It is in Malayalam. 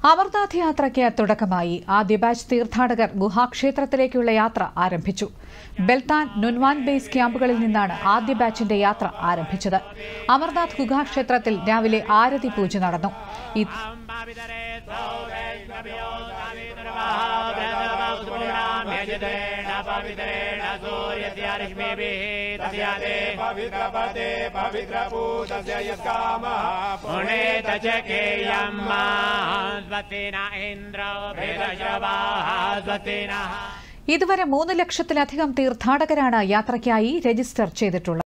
അമർനാഥ് യാത്രയ്ക്ക് തുടക്കമായി ആദ്യ ബാച്ച് തീർത്ഥാടകർ ഗുഹാക്ഷേത്രത്തിലേക്കുള്ള യാത്ര ആരംഭിച്ചു ബെൽത്താൻ നുൻവാൻ ബേസ് ക്യാമ്പുകളിൽ നിന്നാണ് ആദ്യ ബാച്ചിന്റെ യാത്ര ആരംഭിച്ചത് അമർനാഥ് ഗുഹാക്ഷേത്രത്തിൽ രാവിലെ ആരതി പൂജ നടന്നു ഈ पवित्रपदे पवित्रभूतस्य यत्कामः पुणेत च केयम् स्वस्तिन इन्द्रो भेदशवाः स्वस्तिनः ഇതുവരെ മൂന്ന് ലക്ഷത്തിലധികം തീർത്ഥാടകരാണ് യാത്രയ്ക്കായി രജിസ്റ്റർ ചെയ്തിട്ടുള്ളത്